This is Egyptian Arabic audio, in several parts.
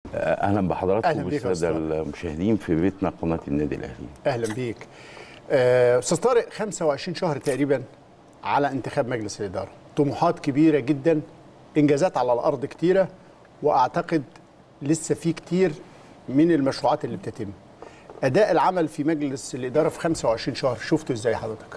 اهلا بحضراتكم أهلا بيك يا والساده أستاذ. المشاهدين في بيتنا قناه النادي الاهلي اهلا بيك آه، استاذ طارق 25 شهر تقريبا على انتخاب مجلس الاداره طموحات كبيره جدا انجازات على الارض كتيره واعتقد لسه في كتير من المشروعات اللي بتتم اداء العمل في مجلس الاداره في 25 شهر شفته ازاي حضرتك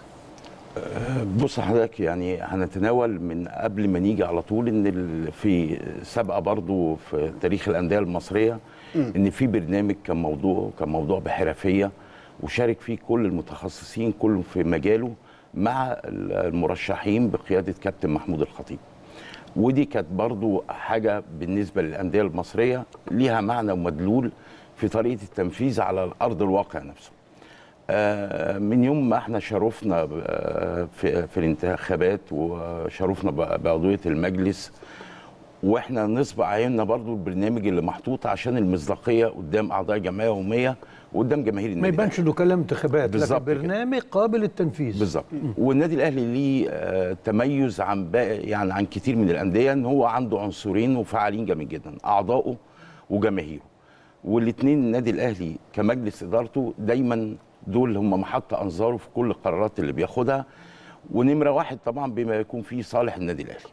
بص حضرتك يعني هنتناول من قبل ما نيجي على طول ان ال- في سابقه برضو في تاريخ الانديه المصريه ان في برنامج كان موضوع كان موضوع بحرفيه وشارك فيه كل المتخصصين كل في مجاله مع المرشحين بقياده كابتن محمود الخطيب ودي كانت برضو حاجه بالنسبه للانديه المصريه ليها معنى ومدلول في طريقه التنفيذ على الارض الواقع نفسه آه، من يوم ما احنا شرفنا آه، في في الانتخابات وشرفنا ب- بعضويه المجلس واحنا نصب عيننا برضو البرنامج اللي محطوط عشان المصداقيه قدام اعضاء الجمعيه العموميه وقدام جماهير النادي ما يبانش انه كلام انتخابات لكن بالظبط كده. برنامج قابل للتنفيذ بالظبط والنادي الاهلي ليه آه، تميز عن باقي يعني عن كتير من الانديه ان هو عنده عنصرين وفعالين جامد جدا اعضائه وجماهيره والاثنين النادي الاهلي كمجلس ادارته دايما دول هم محط انظاره في كل القرارات اللي بياخدها ونمره واحد طبعا بما يكون فيه صالح النادي الاهلي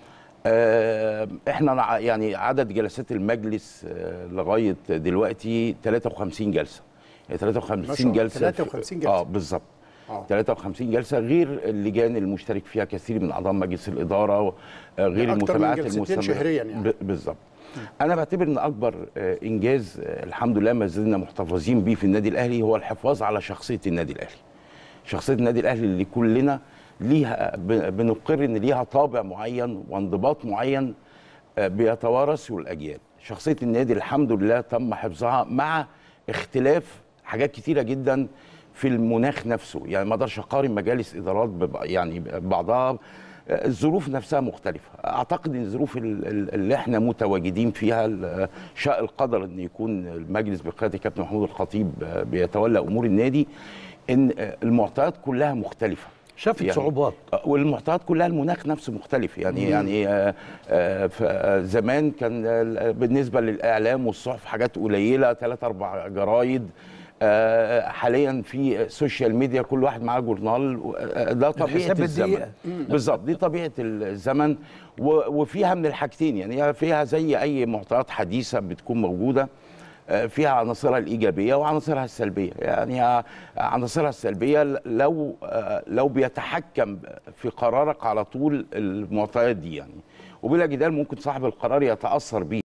آه، احنا نع- يعني عدد جلسات المجلس آه، لغايه دلوقتي 53 جلسه يعني ما شاء 53 الله، جلسه 53 جلسة. اه بالظبط آه. 53 جلسه غير اللجان المشترك فيها كثير من اعضاء مجلس الاداره و- آه، غير أكتر من المتابعات جلستين المستمره شهرياً يعني. ب- بالظبط انا بعتبر ان اكبر آه، انجاز آه، الحمد لله ما زلنا محتفظين بيه في النادي الاهلي هو الحفاظ على شخصيه النادي الاهلي شخصيه النادي الاهلي اللي كلنا ليها ب- بنقر ان ليها طابع معين وانضباط معين آه، بيتوارثه الاجيال شخصيه النادي الحمد لله تم حفظها مع اختلاف حاجات كتيره جدا في المناخ نفسه يعني ما اقدرش اقارن مجالس ادارات بب- يعني بعضها آه، الظروف نفسها مختلفة أعتقد أن الظروف ال- ال- اللي احنا متواجدين فيها ال- شاء القدر أن يكون المجلس بقيادة كابتن محمود الخطيب آه، بيتولى أمور النادي أن آه، المعطيات كلها مختلفة شافت صعوبات. آه، والمعطيات كلها المناخ نفسه مختلف يعني يعني آه، آه، ف- آه، زمان كان آه، بالنسبه للاعلام والصحف حاجات قليله ثلاث اربع جرايد آه، حاليا في سوشيال ميديا كل واحد معاه جورنال آه، ده طبيعه الحساب الزمن بالدقيقة. بالظبط دي طبيعه الزمن و- وفيها من الحاجتين يعني هي فيها زي اي معطيات حديثه بتكون موجوده آه، فيها عناصرها الايجابيه وعناصرها السلبيه يعني ع- عناصرها السلبيه لو آه، لو بيتحكم في قرارك على طول المعطيات دي يعني وبلا جدال ممكن صاحب القرار يتاثر بيه